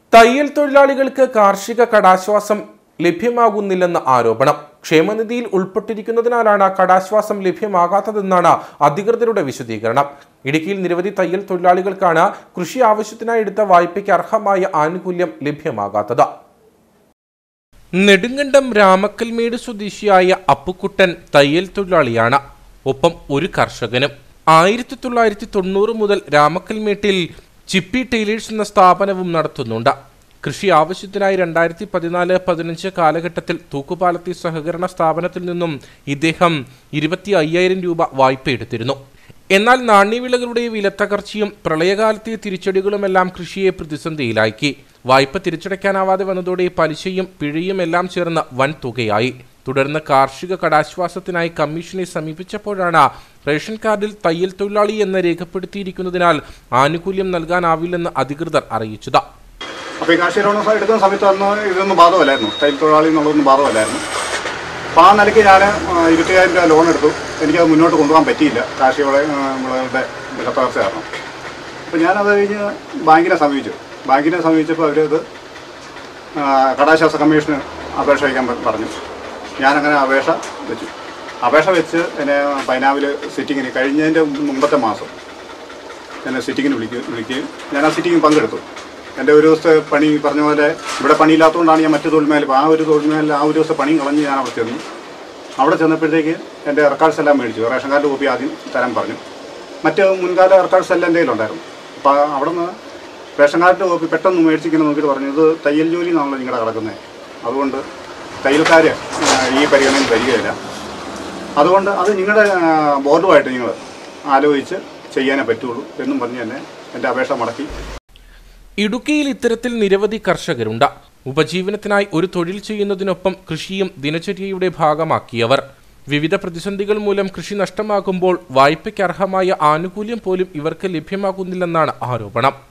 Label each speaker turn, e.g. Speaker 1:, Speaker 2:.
Speaker 1: തയ്യൽ തൊഴിലാളികൾക്ക് കാർഷിക കടാശ്വാസം ലഭ്യമാകുന്നില്ലെന്ന ആരോപണം ക്ഷേമനിധിയിൽ ഉൾപ്പെട്ടിരിക്കുന്നതിനാലാണ് കടാശ്വാസം ലഭ്യമാകാത്തതെന്നാണ് അധികൃതരുടെ വിശദീകരണം ഇടുക്കിയിൽ നിരവധി തയ്യൽ തൊഴിലാളികൾക്കാണ് കൃഷി ആവശ്യത്തിനായി എടുത്ത വായ്പയ്ക്ക് അർഹമായ ആനുകൂല്യം ലഭ്യമാകാത്തത് നെടുങ്കണ്ടം രാമക്കൽമേട് സ്വദേശിയായ അപ്പുക്കുട്ടൻ തയ്യൽ തൊഴിലാളിയാണ് ഒപ്പം ഒരു കർഷകനും ആയിരത്തി തൊള്ളായിരത്തി തൊണ്ണൂറ് മുതൽ രാമക്കൽമേട്ടിൽ ചിപ്പി ടൈലേഴ്സ് എന്ന സ്ഥാപനവും നടത്തുന്നുണ്ട് കൃഷി ആവശ്യത്തിനായി രണ്ടായിരത്തി പതിനാല് പതിനഞ്ച് കാലഘട്ടത്തിൽ തൂക്കുപാലത്തി സഹകരണ സ്ഥാപനത്തിൽ നിന്നും ഇദ്ദേഹം ഇരുപത്തി അയ്യായിരം രൂപ വായ്പ എടുത്തിരുന്നു എന്നാൽ നാണ്യവിളകളുടെ വിലത്തകർച്ചയും പ്രളയകാലത്തെ തിരിച്ചടികളുമെല്ലാം കൃഷിയെ പ്രതിസന്ധിയിലാക്കി വായ്പ തിരിച്ചടയ്ക്കാനാവാതെ വന്നതോടെ പലിശയും പിഴയും എല്ലാം ചേർന്ന് വൻ തുകയായി തുടർന്ന് കാർഷിക കടാശ്വാസത്തിനായി കമ്മീഷനെ സമീപിച്ചപ്പോഴാണ് റേഷൻ കാർഡിൽ തയ്യൽ തൊഴിലാളി എന്ന് രേഖപ്പെടുത്തിയിരിക്കുന്നതിനാൽ ആനുകൂല്യം നൽകാനാവില്ലെന്ന് അധികൃതർ അറിയിച്ചത്
Speaker 2: അപ്പോൾ ഈ കാർഷിക ലോൺ എടുക്കുന്ന സമയത്ത് അന്ന് ഇതൊന്നും ബാധകമല്ലായിരുന്നു തയ്യൽ തൊഴിലാളി എന്നുള്ളതൊന്നും ബാധകമല്ലായിരുന്നു അപ്പോൾ ആ നിലയ്ക്ക് ഞാൻ ഇരുപത്തിയായിരം രൂപ ലോൺ എടുത്തു എനിക്കത് മുന്നോട്ട് കൊണ്ടുപോകാൻ പറ്റിയില്ല കാർഷിക വിള- ആ, വിളകളുടെ വിലത്തകർച്ച കാരണം അപ്പോൾ ഞാനത് കഴിഞ്ഞ് ബാങ്കിനെ സമീപിച്ചു ബാങ്കിനെ സമീപിച്ചപ്പോൾ അവരത് ആ, കടാശ്വാസ കമ്മീഷന് അപേക്ഷ വയ്ക്കാൻ പ- പറഞ്ഞു ഞാനങ്ങനെ അപേക്ഷ വെച്ചു അപേക്ഷ വെച്ച് എന്നെ പൈനാവിൽ സിറ്റിങ്ങിന് കഴിഞ്ഞതിൻ്റെ മുമ്പത്തെ മാസം എന്നെ സിറ്റിങ്ങിന് വിളിക്കുക വിളിക്കുകയും ഞാൻ ആ സിറ്റിങ്ങിൽ പങ്കെടുത്തു എൻ്റെ ഒരു ദിവസത്തെ പണി ഈ പറഞ്ഞ പോലെ ഇവിടെ പണിയില്ലാത്തതുകൊണ്ടാണ് ഞാൻ മറ്റു തൊഴിൽമേൽ ആ ഒരു തൊഴിൽമേൽ ആ ഒരു ദിവസത്തെ പണി കളഞ്ഞ് ഞാൻ അവിടെ ചെന്നു അവിടെ ചെന്നപ്പോഴത്തേക്ക് എൻ്റെ റെക്കോർഡ്സ് എല്ലാം മേടിച്ചു റേഷൻ കാർഡ് കോപ്പി ആദ്യം തരാൻ പറഞ്ഞു മറ്റ് മുൻകാല റെക്കോർഡ്സ് എല്ലാം എൻ്റെ കയ്യിലുണ്ടായിരുന്നു അപ്പോൾ അവിടെ നിന്ന് റേഷൻ കാർഡ് കോപ്പി പെട്ടെന്ന് മേടിച്ചിങ്ങനെ നോക്കിയിട്ട് പറഞ്ഞു ഇത് തയ്യൽ ജോലി എന്നാണല്ലോ നിങ്ങളുടെ കിടക്കുന്നത് അതുകൊണ്ട് തയ്യൽക്കാർ ഈ പരിഗണനയിൽ വരികയില്ല അതുകൊണ്ട് അത് നിങ്ങളുടെ ആ, ബോർഡുമായിട്ട് നിങ്ങൾ ആലോചിച്ച് ചെയ്യാനേ പറ്റുള്ളൂ എന്നും പറഞ്ഞ് തന്നെ എൻ്റെ അപേക്ഷ മടക്കി
Speaker 1: ഇടുക്കിയിൽ ഇത്തരത്തിൽ നിരവധി കർഷകരുണ്ട് ഉപജീവനത്തിനായി ഒരു തൊഴിൽ ചെയ്യുന്നതിനൊപ്പം കൃഷിയും ദിനചര്യയുടെ ഭാഗമാക്കിയവർ വിവിധ പ്രതിസന്ധികൾ മൂലം കൃഷി നഷ്ടമാകുമ്പോൾ വായ്പയ്ക്ക് അർഹമായ ആനുകൂല്യം പോലും ഇവർക്ക് ലഭ്യമാകുന്നില്ലെന്നാണ് ആരോപണം